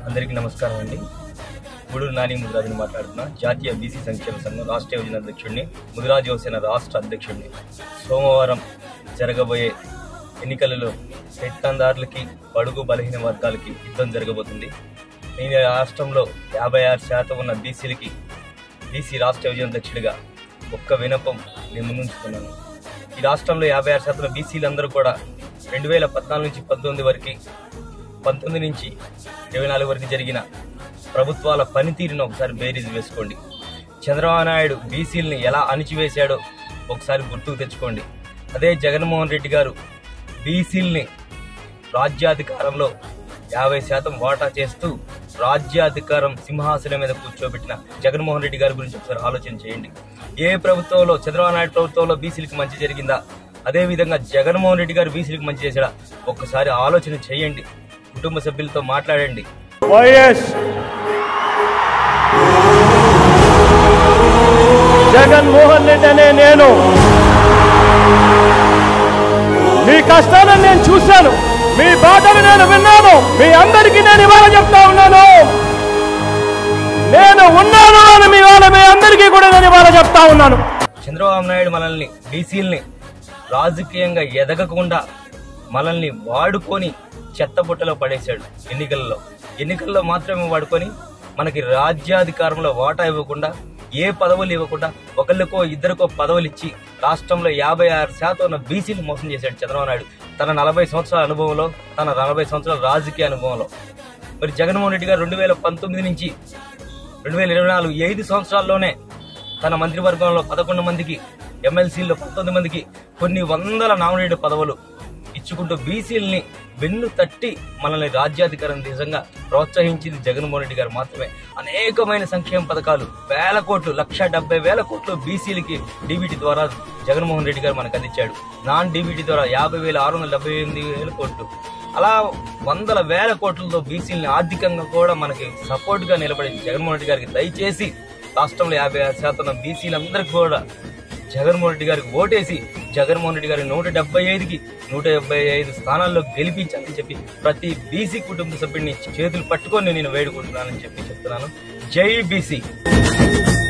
అందరికీ నమస్కారం అండి గూడూరు నాని ముదిరాజుని మాట్లాడుతున్నా జాతీయ బీసీ సంక్షేమ సంఘం రాష్ట్ర యోజన అధ్యక్షుడిని ముదిరాజు యువసేన రాష్ట్ర అధ్యక్షుడిని సోమవారం జరగబోయే ఎన్నికలలో పెత్తందారులకి బడుగు బలహీన వర్గాలకి యుద్ధం జరగబోతుంది నేను ఈ రాష్ట్రంలో యాభై ఆరు శాతం ఉన్న బీసీలకి బీసీ రాష్ట్ర యోజన అధ్యక్షుడిగా ఒక్క వినపం నేను ముందుంచుతున్నాను ఈ రాష్ట్రంలో యాభై ఆరు శాతం బీసీలందరూ కూడా రెండు వేల పద్నాలుగు నుంచి పంతొమ్మిది వరకు పంతొమ్మిది నుంచి ఇరవై నాలుగు వరకు జరిగిన ప్రభుత్వాల పనితీరును ఒకసారి బేరీజ్ వేసుకోండి చంద్రబాబు నాయుడు బీసీలని ఎలా అణిచివేశాడో ఒకసారి గుర్తుకు తెచ్చుకోండి అదే జగన్మోహన్ రెడ్డి గారు బీసీల్ని రాజ్యాధికారంలో యాభై శాతం వాటా చేస్తూ రాజ్యాధికారం సింహాసనం మీద కూర్చోబెట్టిన జగన్మోహన్ రెడ్డి గారి గురించి ఒకసారి ఆలోచన చేయండి ఏ ప్రభుత్వంలో చంద్రబాబు నాయుడు ప్రభుత్వంలో బీసీలకు మంచి జరిగిందా అదే విధంగా జగన్మోహన్ రెడ్డి గారు బీసీలకు మంచి చేశాడా ఒక్కసారి ఆలోచన చేయండి కుటుంబ సభ్యులతో మాట్లాడండి వైఎస్ జగన్మోహన్ రెడ్డి అనే నేను మీ కష్టాలను నేను చూశాను మీ బాధలు నేను విన్నాను మీ అందరికీ నేను ఇవాళ చెప్తా ఉన్నాను నేను ఉన్నాను అని మీ వాళ్ళ మీ అందరికీ కూడా నేను ఇవాళ చెప్తా ఉన్నాను చంద్రబాబు నాయుడు మనల్ని బీసీల్ని రాజకీయంగా ఎదగకుండా మనల్ని వాడుకొని చెత్తబుట్టలో పడేశాడు ఎన్నికల్లో ఎన్నికల్లో మాత్రమే వాడుకొని మనకి రాజ్యాధికారంలో వాటా ఇవ్వకుండా ఏ పదవులు ఇవ్వకుండా ఒకళ్ళకో ఇద్దరికో పదవులు ఇచ్చి రాష్ట్రంలో యాభై ఆరు శాతం ఉన్న బీసీలు మోసం చేశాడు చంద్రబాబు నాయుడు తన నలభై సంవత్సరాల అనుభవంలో తన నలభై సంవత్సరాల రాజకీయ అనుభవంలో మరి జగన్మోహన్ రెడ్డి గారు రెండు వేల పంతొమ్మిది నుంచి రెండు వేల ఇరవై నాలుగు ఈ ఐదు సంవత్సరాల్లోనే తన మంత్రివర్గంలో పదకొండు మందికి ఎమ్మెల్సీల్లో పంతొమ్మిది మందికి కొన్ని వందల నామినేటెడ్ పదవులు ఇచ్చుకుంటూ బీసీలని వెన్ను తట్టి మనల్ని రాజ్యాధికారం నిజంగా ప్రోత్సహించింది జగన్మోహన్ రెడ్డి గారు మాత్రమే అనేకమైన సంక్షేమ పథకాలు వేల కోట్లు లక్ష డెబ్బై వేల కోట్లు బీసీలకి డీబీటీ ద్వారా జగన్మోహన్ రెడ్డి గారు మనకు అందించాడు నాన్ డీబీటీ ద్వారా యాభై వేల ఆరు వందల డెబ్బై ఎనిమిది వేల కోట్లు అలా వందల వేల కోట్లతో బీసీలని ఆర్థికంగా కూడా మనకి సపోర్ట్ గా నిలబడి జగన్మోహన్ రెడ్డి గారికి దయచేసి రాష్ట్రంలో యాభై ఆరు శాతం బీసీలందరికీ కూడా జగన్మోహన్ రెడ్డి గారికి ఓటేసి జగన్మోహన్ రెడ్డి గారి నూట డెబ్బై ఐదుకి నూట డెబ్బై ఐదు స్థానాల్లో గెలిపించాలని చెప్పి ప్రతి బీసీ కుటుంబ సభ్యుడిని చేతులు పట్టుకొని నేను వేడుకుంటున్నానని చెప్పి చెప్తున్నాను జై బీసీ